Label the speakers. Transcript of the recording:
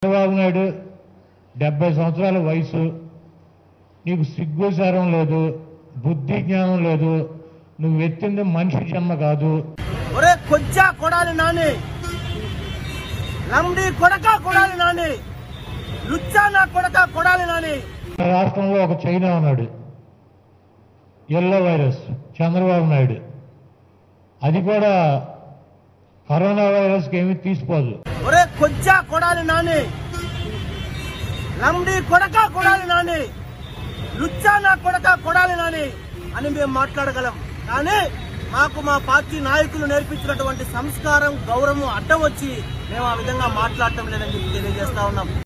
Speaker 1: చంద్రబాబు నాయుడు డెబ్బై సంవత్సరాల వయసు నీకు సిగ్గుసారం లేదు బుద్ధి జ్ఞానం లేదు నువ్వు ఎత్తింది మనిషి జన్మ కాదు
Speaker 2: ఒరే కొజ్జా కొడాలి నాని లంబడి కొడక కొడాలి నాని లుచ్చా నా కొడక కొడాలి నాని
Speaker 1: మన రాష్ట్రంలో ఒక చైనా ఉన్నాడు ఎల్లో వైరస్ చంద్రబాబు నాయుడు అది కూడా కరోనా వైరస్కి ఏమీ తీసిపోదు
Speaker 2: ఒరే కొజ్జా కొడాలి నాని లంబడి కొడక కొడాలి నాని లుచ్చా నా కొడక కొడాలి నాని అని మేము మాట్లాడగలం కానీ మాకు మా పార్టీ నాయకులు నేర్పించినటువంటి సంస్కారం గౌరవం అడ్డం వచ్చి మేము ఆ విధంగా మాట్లాడటం లేదని చెప్పి తెలియజేస్తా ఉన్నాం